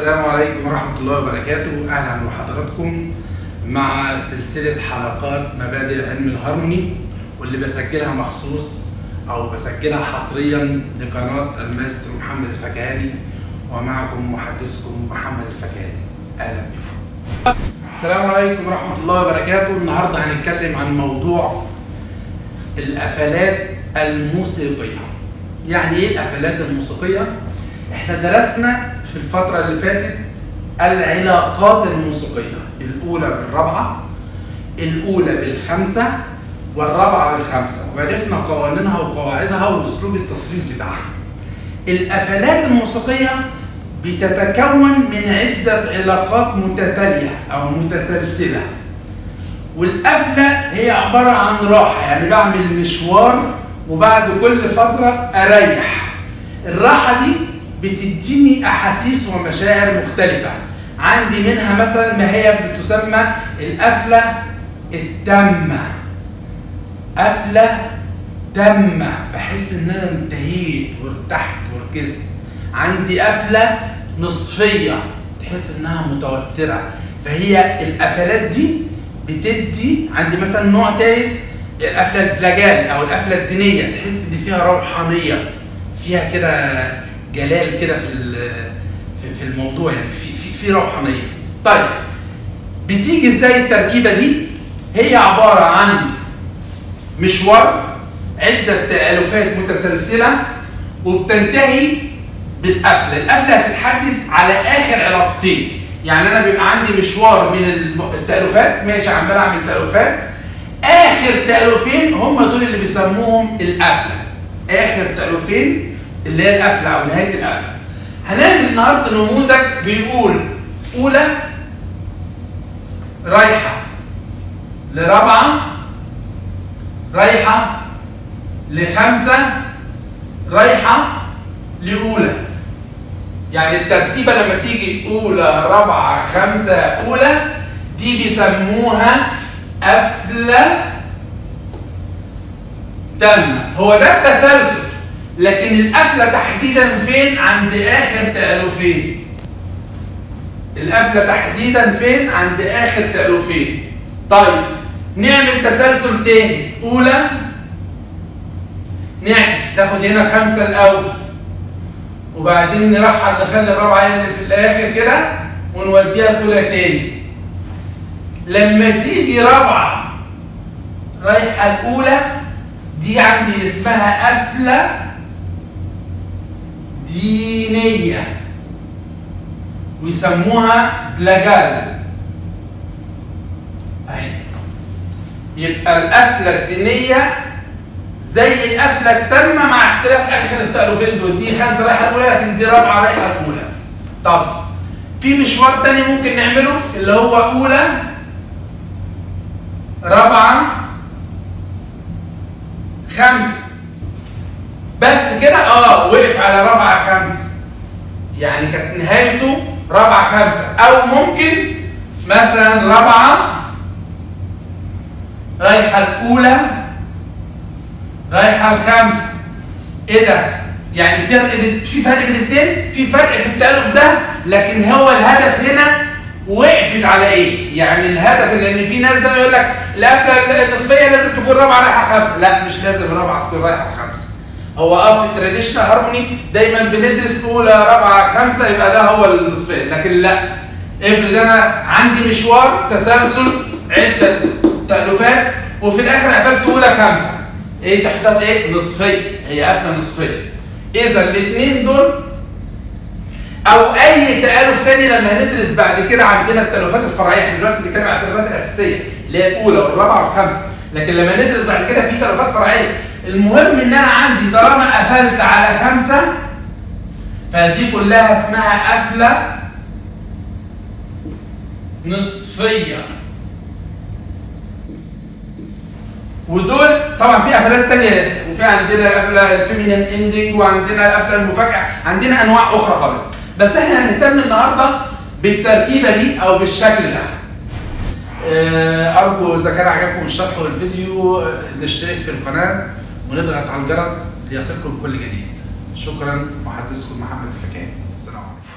السلام عليكم ورحمة الله وبركاته أهلا بحضراتكم مع سلسلة حلقات مبادئ علم الهارموني واللي بسجلها مخصوص أو بسجلها حصريا لقناة الماستر محمد الفكهاني ومعكم محدثكم محمد الفكهاني أهلا بكم السلام عليكم ورحمة الله وبركاته النهاردة هنتكلم عن موضوع القفلات الموسيقية يعني ايه القفلات الموسيقية؟ احنا درسنا في الفترة اللي فاتت العلاقات الموسيقية الأولى بالرابعة الأولى بالخمسة والرابعة بالخمسة وعرفنا قوانينها وقواعدها وأسلوب التصريف بتاعها القفلات الموسيقية بتتكون من عدة علاقات متتالية أو متسلسلة والقفلة هي عبارة عن راحة يعني بعمل مشوار وبعد كل فترة أريح الراحة دي بتديني أحاسيس ومشاعر مختلفة عندي منها مثلا ما هي بتسمى القفلة التامة قفلة تامة بحس إن أنا انتهيت وارتحت وركزت عندي قفلة نصفية تحس إنها متوترة فهي القفلات دي بتدي عندي مثلا نوع تالت القفله البلاجال او القفله الدينيه تحس ان فيها روحانيه فيها كده جلال كده في في الموضوع يعني في في في روحانيه طيب بتيجي ازاي التركيبه دي هي عباره عن مشوار عده تالفات متسلسله وبتنتهي بالقفله القفله هتتحدد على اخر علاقتين يعني انا بيبقى عندي مشوار من التالفات ماشي عمال اعمل تالفات اخر تالفين هم دول اللي بيسموهم القفله اخر تالفين اللي هي القفله او نهايه القفله هنعمل النهارده نموذج بيقول اولى رايحه لرابعه رايحه لخمسه رايحه لاولى يعني الترتيبه لما تيجي اولى رابعه خمسه اولى دي بيسموها قفله تامه هو ده التسلسل لكن القفله تحديدا فين عند اخر تالفين القفله تحديدا فين عند اخر تالفين طيب نعمل تسلسل تاني اولى نعكس تاخد هنا خمسه الاول وبعدين نرحل نخلي الرابعه هي اللي في الاخر كده ونوديها الاولى تاني لما تيجي رابعه رايحه الاولى دي عندي اسمها قفله دينيه ويسموها بلاجال اهي يبقى القفله الدينيه زي القفله التامه مع اختلاف اخر التالفين دول دي خمسه رايحه الاولى لكن دي رابعه رايحه الاولى طب في مشوار تاني ممكن نعمله اللي هو اولى رابعه خمسه بس كده اه وقف على رابعه خمسه يعني كانت نهايته رابعه خمسه او ممكن مثلا رابعه رايحه الاولى رايحه الخمسه ايه ده؟ يعني فرق في فرق بين الاثنين؟ في فرق في التالف ده لكن هو الهدف هنا وقفت على ايه؟ يعني الهدف لان في ناس زي يقول لك القفله النصفيه لازم تكون رابعه رايحه خمسه، لا مش لازم رابعه تكون رايحه خمسه. هو اه في التراديشنال هارموني دايما بندرس اولى رابعه خمسه يبقى ده هو النصفيه، لكن لا افرض انا عندي مشوار تسلسل عده تالفات وفي الاخر قفلت اولى خمسه. ايه تحسب ايه؟ نصفيه، هي قفله نصفيه. اذا الاثنين دول او اي تالف تاني لما هندرس بعد كده عندنا التالفات الفرعيه احنا دلوقتي بنتكلم عن التالفات الاساسيه اللي هي الاولى والرابعه والخامسه لكن لما ندرس بعد كده في تالفات فرعيه المهم ان انا عندي طالما قفلت على خمسه فدي كلها اسمها قفله نصفيه ودول طبعا في قفلات تانية لسه وفي عندنا القفله الفيمينين اندنج وعندنا القفله المفاجاه عندنا انواع اخرى خالص بس احنا هنهتم النهارده بالتركيبه دي او بالشكل ده ارجو اذا كان عجبكم الشرح والفيديو نشترك في القناه ونضغط على الجرس ليصلكم كل جديد شكرا محدثكم محمد الفكاني السلام عليكم